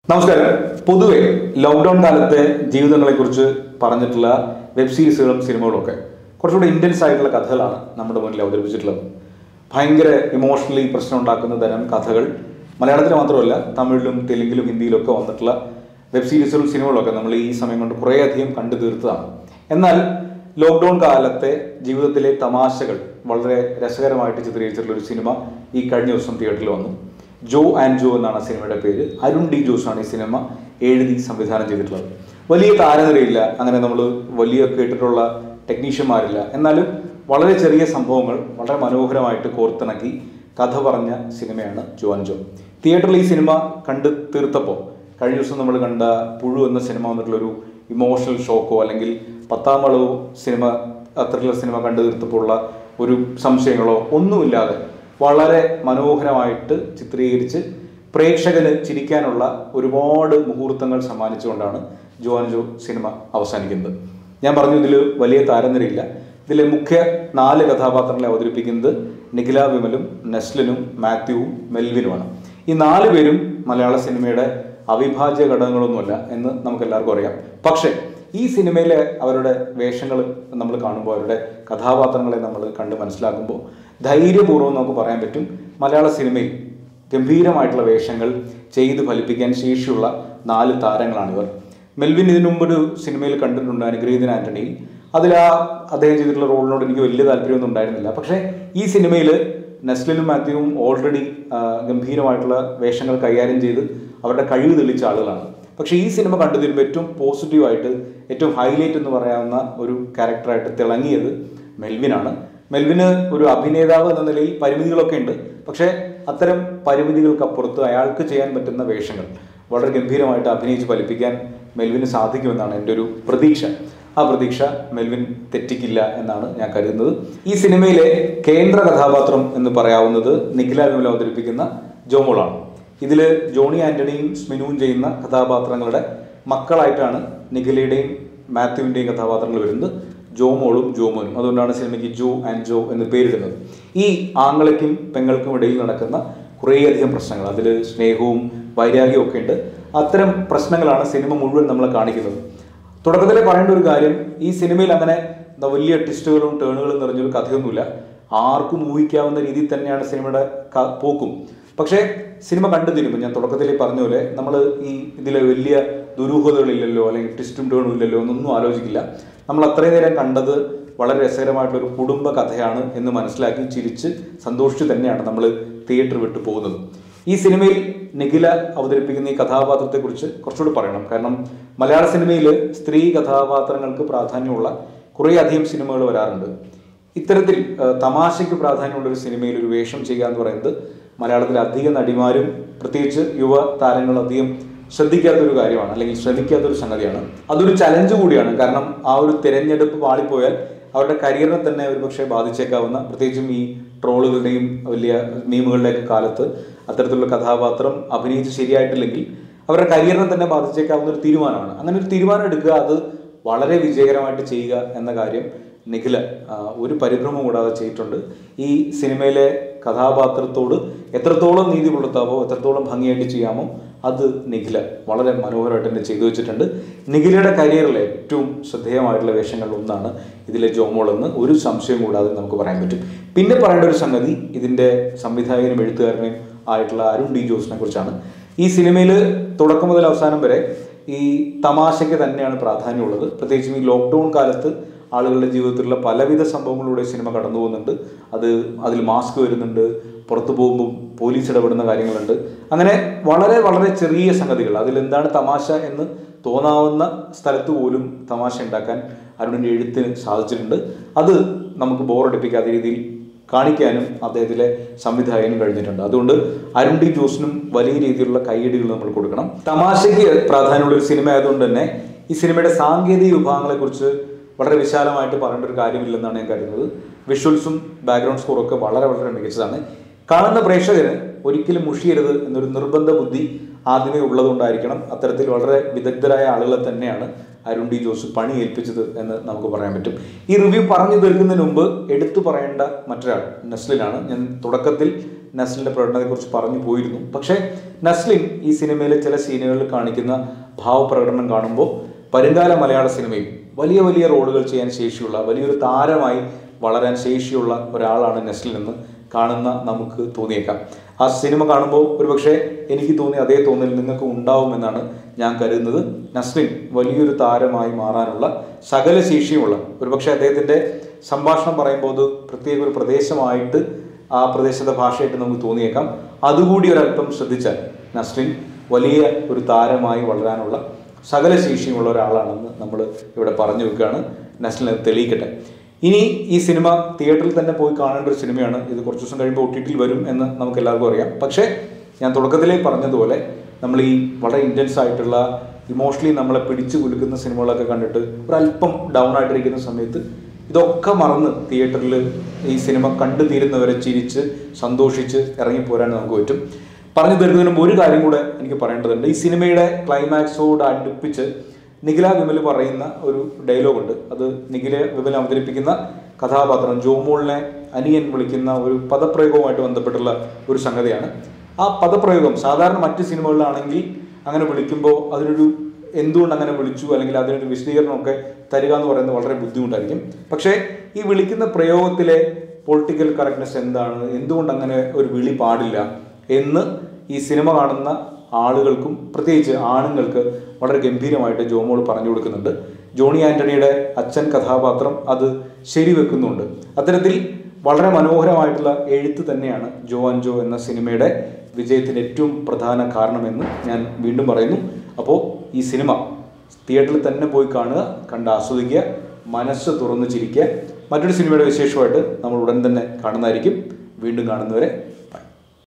നമസ്കാരം പൊതുവെ ലോക്ക്ഡൗൺ കാലത്തെ ജീവിതങ്ങളെക്കുറിച്ച് പറഞ്ഞിട്ടുള്ള വെബ് സീരീസുകളും സിനിമകളും ഒക്കെ കുറച്ചുകൂടി ഇൻറ്റൻസ് ആയിട്ടുള്ള കഥകളാണ് നമ്മുടെ മുന്നിൽ അവതരിപ്പിച്ചിട്ടുള്ളത് ഭയങ്കര ഇമോഷണലി പ്രശ്നം ഉണ്ടാക്കുന്ന തരം കഥകൾ മലയാളത്തിൽ മാത്രമല്ല തമിഴിലും തെലുങ്കിലും ഹിന്ദിയിലും ഒക്കെ വന്നിട്ടുള്ള വെബ് സീരീസുകളും സിനിമകളും ഒക്കെ നമ്മൾ ഈ സമയം കൊണ്ട് കുറേയധികം കണ്ടു തീർത്തതാണ് എന്നാൽ ലോക്ക്ഡൗൺ കാലത്തെ ജീവിതത്തിലെ തമാശകൾ വളരെ രസകരമായിട്ട് ചിത്രീകരിച്ചിട്ടുള്ള ഒരു സിനിമ ഈ കഴിഞ്ഞ ദിവസം തിയേറ്ററിൽ വന്നു ജോ ആൻഡ് ജോ എന്നാണ് ആ സിനിമയുടെ പേര് അരുൺ ഡി ജോസാണ് ഈ സിനിമ എഴുതി സംവിധാനം ചെയ്തിട്ടുള്ളത് വലിയ താരനിരയില്ല അങ്ങനെ നമ്മൾ വലിയ കേട്ടിട്ടുള്ള ടെക്നീഷ്യന്മാരില്ല എന്നാലും വളരെ ചെറിയ സംഭവങ്ങൾ വളരെ മനോഹരമായിട്ട് കോർത്തിണക്കി കഥ പറഞ്ഞ സിനിമയാണ് ജോ ആൻഡ് ജോ തിയേറ്ററിൽ ഈ സിനിമ കണ്ട് തീർത്തപ്പോൾ കഴിഞ്ഞ ദിവസം നമ്മൾ കണ്ട പുഴു എന്ന സിനിമ വന്നിട്ടുള്ളൊരു ഇമോഷണൽ ഷോക്കോ അല്ലെങ്കിൽ പത്താം വളവ് സിനിമ അത്തരത്തിലുള്ള സിനിമ കണ്ടു തീർത്തപ്പോൾ ഉള്ള ഒരു സംശയങ്ങളോ ഒന്നുമില്ലാതെ വളരെ മനോഹരമായിട്ട് ചിത്രീകരിച്ച് പ്രേക്ഷകന് ചിരിക്കാനുള്ള ഒരുപാട് മുഹൂർത്തങ്ങൾ സമ്മാനിച്ചുകൊണ്ടാണ് ജോ ആൻഡ് ജോ സിനിമ അവസാനിക്കുന്നത് ഞാൻ പറഞ്ഞു ഇതിൽ വലിയ താരനിരയില്ല ഇതിലെ മുഖ്യ നാല് കഥാപാത്രങ്ങളെ അവതരിപ്പിക്കുന്നത് നിഖില വിമലും നെസ്ലിനും മാത്യുവും മെൽവിനുമാണ് ഈ നാല് പേരും മലയാള സിനിമയുടെ അവിഭാജ്യ ഘടകങ്ങളൊന്നുമല്ല എന്ന് നമുക്ക് എല്ലാവർക്കും അറിയാം പക്ഷേ ഈ സിനിമയിലെ അവരുടെ വേഷങ്ങൾ നമ്മൾ കാണുമ്പോൾ അവരുടെ കഥാപാത്രങ്ങളെ നമ്മൾ കണ്ട് മനസ്സിലാക്കുമ്പോൾ ധൈര്യപൂർവ്വം നമുക്ക് പറയാൻ പറ്റും മലയാള സിനിമയിൽ ഗംഭീരമായിട്ടുള്ള വേഷങ്ങൾ ചെയ്ത് ഫലിപ്പിക്കാൻ ശേഷിയുള്ള നാല് താരങ്ങളാണിവർ മെൽവിൻ ഇതിനു മുമ്പ് ഒരു സിനിമയിൽ കണ്ടിട്ടുണ്ട് അനുഗ്രഹീതൻ ആന്റണിയിൽ അതിൽ ആ അദ്ദേഹം ചെയ്തിട്ടുള്ള റോളിനോട് എനിക്ക് വലിയ താല്പര്യമൊന്നും ഉണ്ടായിരുന്നില്ല പക്ഷേ ഈ സിനിമയിൽ നെസ്ലിനും മാത്യുവും ഓൾറെഡി ഗംഭീരമായിട്ടുള്ള വേഷങ്ങൾ കൈകാര്യം ചെയ്ത് അവരുടെ കഴിവ് തെളിയിച്ച ആളുകളാണ് പക്ഷേ ഈ സിനിമ കണ്ടു തീരുമ്പോൾ ഏറ്റവും പോസിറ്റീവായിട്ട് ഏറ്റവും ഹൈലൈറ്റ് എന്ന് പറയാവുന്ന ഒരു ക്യാരക്ടറായിട്ട് തിളങ്ങിയത് മെൽവിനാണ് മെൽവിന് ഒരു അഭിനേതാവ് എന്ന നിലയിൽ പരിമിതികളൊക്കെ ഉണ്ട് പക്ഷേ അത്തരം പരിമിതികൾക്കപ്പുറത്ത് അയാൾക്ക് ചെയ്യാൻ പറ്റുന്ന വേഷങ്ങൾ വളരെ ഗംഭീരമായിട്ട് അഭിനയിച്ച് ഫലിപ്പിക്കാൻ മെൽവിന് സാധിക്കുമെന്നാണ് എൻ്റെ ഒരു പ്രതീക്ഷ ആ പ്രതീക്ഷ മെൽവിൻ തെറ്റിക്കില്ല എന്നാണ് ഞാൻ കരുതുന്നത് ഈ സിനിമയിലെ കേന്ദ്ര കഥാപാത്രം എന്ന് പറയാവുന്നത് നിഖില വിമൽ അവതരിപ്പിക്കുന്ന ജോമോളാണ് ഇതിൽ ജോണി ആന്റണിയും സ്മിനുവും ചെയ്യുന്ന കഥാപാത്രങ്ങളുടെ മക്കളായിട്ടാണ് നിഖിലയുടെയും മാത്യുവിൻ്റെയും കഥാപാത്രങ്ങൾ വരുന്നത് ജോമോളും ജോമോനും അതുകൊണ്ടാണ് സിനിമയ്ക്ക് ജോ ആൻഡ് ജോ എന്ന് പേരിടുന്നത് ഈ ആങ്ങളയ്ക്കും പെങ്ങൾക്കും ഇടയിൽ നടക്കുന്ന കുറേയധികം പ്രശ്നങ്ങൾ അതിൽ സ്നേഹവും വൈരാഗ്യവും ഒക്കെ ഉണ്ട് അത്തരം പ്രശ്നങ്ങളാണ് സിനിമ മുഴുവൻ നമ്മളെ കാണിക്കുന്നത് തുടക്കത്തിലെ പറയേണ്ട ഒരു കാര്യം ഈ സിനിമയിൽ അങ്ങനെ എന്താ വലിയ ട്വിസ്റ്റുകളും ടേണുകളും നിറഞ്ഞൊരു കഥയൊന്നുമില്ല ആർക്കും ഊഹിക്കാവുന്ന രീതിയിൽ തന്നെയാണ് സിനിമയുടെ ക- പോക്കും പക്ഷേ സിനിമ കണ്ടു തീരുമ്പോൾ ഞാൻ തുടക്കത്തിൽ പറഞ്ഞ പോലെ നമ്മൾ ഈ ഇതിലെ വലിയ ദുരൂഹതകളില്ലല്ലോ അല്ലെങ്കിൽ ട്വിസ്റ്റും ടേണും ഇല്ലല്ലോ എന്നൊന്നും ആലോചിക്കില്ല നമ്മൾ അത്രയും നേരം കണ്ടത് വളരെ രസകരമായിട്ടുള്ള ഒരു കുടുംബ കഥയാണ് എന്ന് മനസ്സിലാക്കി ചിരിച്ച് സന്തോഷിച്ച് തന്നെയാണ് നമ്മൾ തിയേറ്റർ വിട്ടു പോകുന്നത് ഈ സിനിമയിൽ നിഖില അവതരിപ്പിക്കുന്ന ഈ കഥാപാത്രത്തെക്കുറിച്ച് കുറച്ചുകൂടി പറയണം കാരണം മലയാള സിനിമയിൽ സ്ത്രീ കഥാപാത്രങ്ങൾക്ക് പ്രാധാന്യമുള്ള കുറേയധികം സിനിമകൾ വരാറുണ്ട് ഇത്തരത്തിൽ ആ, തമാശയ്ക്ക് പ്രാധാന്യമുള്ള ഒരു സിനിമയിൽ ഒരു വേഷം ചെയ്യുക എന്ന് പറയുന്നത് മലയാളത്തിലെ അധിക നടിമാരും പ്രത്യേകിച്ച് യുവ താരങ്ങൾ അധികം ശ്രദ്ധിക്കാത്തൊരു കാര്യമാണ് അല്ലെങ്കിൽ ശ്രമിക്കാത്തൊരു സംഗതിയാണ് അതൊരു ചലഞ്ച് കൂടിയാണ് കാരണം ആ ഒരു തിരഞ്ഞെടുപ്പ് പാളിപ്പോയാൽ അവരുടെ കരിയറിനെ തന്നെ ഒരുപക്ഷെ ബാധിച്ചേക്കാവുന്ന പ്രത്യേകിച്ചും ഈ ട്രോളുകളുടെയും വലിയ മീമുകളുടെയൊക്കെ കാലത്ത് അത്തരത്തിലുള്ള കഥാപാത്രം അഭിനയിച്ച് ശരിയായിട്ടില്ലെങ്കിൽ അവരുടെ കരിയറിനെ തന്നെ ബാധിച്ചേക്കാവുന്ന ഒരു തീരുമാനമാണ് അങ്ങനെ ഒരു തീരുമാനം എടുക്കുക അത് വളരെ വിജയകരമായിട്ട് ചെയ്യുക എന്ന കാര്യം നിഖില ആ, ഒരു പരിഭ്രമം കൂടാതെ ചെയ്തിട്ടുണ്ട് ഈ സിനിമയിലെ കഥാപാത്രത്തോട് എത്രത്തോളം നീതി പുലർത്താവോ എത്രത്തോളം ഭംഗിയായിട്ട് ചെയ്യാമോ അത് നിഖില വളരെ മനോഹരമായിട്ട് തന്നെ ചെയ്തു വെച്ചിട്ടുണ്ട് നിഖിലയുടെ കരിയറിലെ ഏറ്റവും ശ്രദ്ധേയമായിട്ടുള്ള വേഷങ്ങളിൽ ഒന്നാണ് ഇതിലെ ജോമോൾ എന്ന് ഒരു സംശയം കൂടാതെ നമുക്ക് പറയാൻ പറ്റും പിന്നെ പറയേണ്ട ഒരു സംഗതി ഇതിൻ്റെ സംവിധായകനും എഴുത്തുകാരനും ആയിട്ടുള്ള അരുൺ ഡി ജോസിനെ കുറിച്ചാണ് ഈ സിനിമയിൽ തുടക്കം മുതൽ അവസാനം വരെ ഈ തമാശയ്ക്ക് തന്നെയാണ് പ്രാധാന്യമുള്ളത് പ്രത്യേകിച്ചും ഈ ലോക്ക്ഡൗൺ കാലത്ത് ആളുകളുടെ ജീവിതത്തിലുള്ള പലവിധ സംഭവങ്ങളിലൂടെ സിനിമ കടന്നു പോകുന്നുണ്ട് അത് അതിൽ മാസ്ക് വരുന്നുണ്ട് പുറത്തു പോകുമ്പോൾ പോലീസ് ഇടപെടുന്ന കാര്യങ്ങളുണ്ട് അങ്ങനെ വളരെ വളരെ ചെറിയ സംഗതികൾ അതിൽ എന്താണ് തമാശ എന്ന് തോന്നാവുന്ന സ്ഥലത്ത് പോലും തമാശ ഉണ്ടാക്കാൻ അരുണിൻ്റെ എഴുത്തിന് സാധിച്ചിട്ടുണ്ട് അത് നമുക്ക് ബോറടിപ്പിക്കാത്ത രീതിയിൽ കാണിക്കാനും അദ്ദേഹത്തിലെ സംവിധായകനും കഴിഞ്ഞിട്ടുണ്ട് അതുകൊണ്ട് അരുൺ ഡി ജോസിനും വലിയ രീതിയിലുള്ള കൈയടികൾ നമ്മൾ കൊടുക്കണം തമാശയ്ക്ക് പ്രാധാന്യമുള്ള ഒരു സിനിമ ആയതുകൊണ്ട് തന്നെ ഈ സിനിമയുടെ സാങ്കേതിക വിഭാഗങ്ങളെക്കുറിച്ച് വളരെ വിശാലമായിട്ട് പറയേണ്ട ഒരു കാര്യമില്ലെന്നാണ് ഞാൻ കരുതുന്നത് വിഷ്വൽസും ബാക്ക്ഗ്രൗണ്ട് സ്കോറും ഒക്കെ വളരെ വളരെ മികച്ചതാണ് കാണുന്ന പ്രേക്ഷകന് ഒരിക്കലും മുഷിയരുത് എന്നൊരു നിർബന്ധ ബുദ്ധി ആദ്യമേ ഉള്ളതുകൊണ്ടായിരിക്കണം അത്തരത്തിൽ വളരെ വിദഗ്ധരായ ആളുകളെ തന്നെയാണ് അരുൺ ഡി ജോസ് പണി ഏൽപ്പിച്ചത് എന്ന് നമുക്ക് പറയാൻ പറ്റും ഈ റിവ്യൂ പറഞ്ഞു തീർക്കുന്നതിന് മുമ്പ് എടുത്തു പറയേണ്ട മറ്റൊരാൾ നസ്ലിനാണ് ഞാൻ തുടക്കത്തിൽ നസ്ലിൻ്റെ പ്രകടനത്തെക്കുറിച്ച് പറഞ്ഞു പോയിരുന്നു പക്ഷേ നസ്ലിൻ ഈ സിനിമയിലെ ചില സീനുകളിൽ കാണിക്കുന്ന ഭാവപ്രകടനം കാണുമ്പോൾ വരുംകാല മലയാള സിനിമയിൽ വലിയ വലിയ റോളുകൾ ചെയ്യാൻ ശേഷിയുള്ള വലിയൊരു താരമായി വളരാൻ ശേഷിയുള്ള ഒരാളാണ് നസ്ലിൻ എന്ന് കാണുന്ന നമുക്ക് തോന്നിയേക്കാം ആ സിനിമ കാണുമ്പോൾ ഒരുപക്ഷെ എനിക്ക് തോന്നിയ അതേ തോന്നൽ നിങ്ങൾക്ക് ഉണ്ടാവുമെന്നാണ് ഞാൻ കരുതുന്നത് നസ്ലിൻ വലിയൊരു താരമായി മാറാനുള്ള സകല ശേഷിയുമുള്ള ഒരുപക്ഷെ അദ്ദേഹത്തിൻ്റെ സംഭാഷണം പറയുമ്പോൾ അത് പ്രത്യേക ഒരു പ്രദേശമായിട്ട് ആ പ്രദേശത്തെ ഭാഷയായിട്ട് നമുക്ക് തോന്നിയേക്കാം അതുകൂടി ഒരല്പം ശ്രദ്ധിച്ചാൽ നസ്ലിൻ വലിയ ഒരു താരമായി വളരാനുള്ള സകല ശേഷിയുമുള്ള ഒരാളാണെന്ന് നമ്മൾ ഇവിടെ പറഞ്ഞു വെക്കുകയാണ് നസ്ലിൻ അത് തെളിയിക്കട്ടെ ഇനി ഈ സിനിമ തിയേറ്ററിൽ തന്നെ പോയി കാണേണ്ട ഒരു സിനിമയാണ് ഇത് കുറച്ച് ദിവസം കഴിയുമ്പോൾ ഒ ടി ടിയിൽ വരും എന്ന് നമുക്ക് എല്ലാവർക്കും അറിയാം പക്ഷേ ഞാൻ തുടക്കത്തിലേ പറഞ്ഞതുപോലെ നമ്മൾ ഈ വളരെ ഇൻറ്റൻസ് ആയിട്ടുള്ള ഇമോഷണലി നമ്മളെ പിടിച്ചു കുലുക്കുന്ന സിനിമകളൊക്കെ കണ്ടിട്ട് ഒരല്പം ഡൗൺ ആയിട്ടിരിക്കുന്ന സമയത്ത് ഇതൊക്കെ മറന്ന് തിയേറ്ററിൽ ഈ സിനിമ കണ്ടു തീരുന്നവരെ ചിരിച്ച് സന്തോഷിച്ച് ഇറങ്ങിപ്പോരാൻ നമുക്ക് പറ്റും പറഞ്ഞു തരുന്നതിന് മുമ്പ് ഒരു കാര്യം കൂടെ എനിക്ക് പറയേണ്ടതുണ്ട് ഈ സിനിമയുടെ ക്ലൈമാക്സോട് അടുപ്പിച്ച് നിഖില വിമൽ പറയുന്ന ഒരു ഡയലോഗ് ഉണ്ട് അത് നിഖില വിമൽ അവതരിപ്പിക്കുന്ന കഥാപാത്രം ജോമോളിനെ അനിയൻ വിളിക്കുന്ന ഒരു പദപ്രയോഗവുമായിട്ട് ബന്ധപ്പെട്ടുള്ള ഒരു സംഗതിയാണ് ആ പദപ്രയോഗം സാധാരണ മറ്റ് സിനിമകളിലാണെങ്കിൽ അങ്ങനെ വിളിക്കുമ്പോൾ അതിനൊരു എന്തുകൊണ്ട് അങ്ങനെ വിളിച്ചു അല്ലെങ്കിൽ അതിനൊരു വിശദീകരണമൊക്കെ തരിക എന്ന് പറയുന്നത് വളരെ ബുദ്ധിമുട്ടായിരിക്കും പക്ഷേ ഈ വിളിക്കുന്ന പ്രയോഗത്തിലെ പൊളിറ്റിക്കൽ കറക്റ്റ്നെസ് എന്താണ് എന്തുകൊണ്ട് അങ്ങനെ ഒരു വിളി പാടില്ല എന്ന് ഈ സിനിമ കാണുന്ന ആളുകൾക്കും പ്രത്യേകിച്ച് ആണുങ്ങൾക്ക് വളരെ ഗംഭീരമായിട്ട് ജോമോൾ പറഞ്ഞു കൊടുക്കുന്നുണ്ട് ജോണി ആന്റണിയുടെ അച്ഛൻ കഥാപാത്രം അത് ശരിവെക്കുന്നുണ്ട് അത്തരത്തിൽ വളരെ മനോഹരമായിട്ടുള്ള എഴുത്ത് തന്നെയാണ് ജോ ആൻഡ് ജോ എന്ന സിനിമയുടെ വിജയത്തിന് ഏറ്റവും പ്രധാന കാരണമെന്ന് ഞാൻ വീണ്ടും പറയുന്നു അപ്പോൾ ഈ സിനിമ തിയേറ്ററിൽ തന്നെ പോയി കാണുക കണ്ട് ആസ്വദിക്കുക മനസ്സ് തുറന്ന് ചിരിക്കുക മറ്റൊരു സിനിമയുടെ വിശേഷമായിട്ട് നമ്മൾ ഉടൻ തന്നെ കാണുന്നതായിരിക്കും വീണ്ടും കാണുന്നവരെ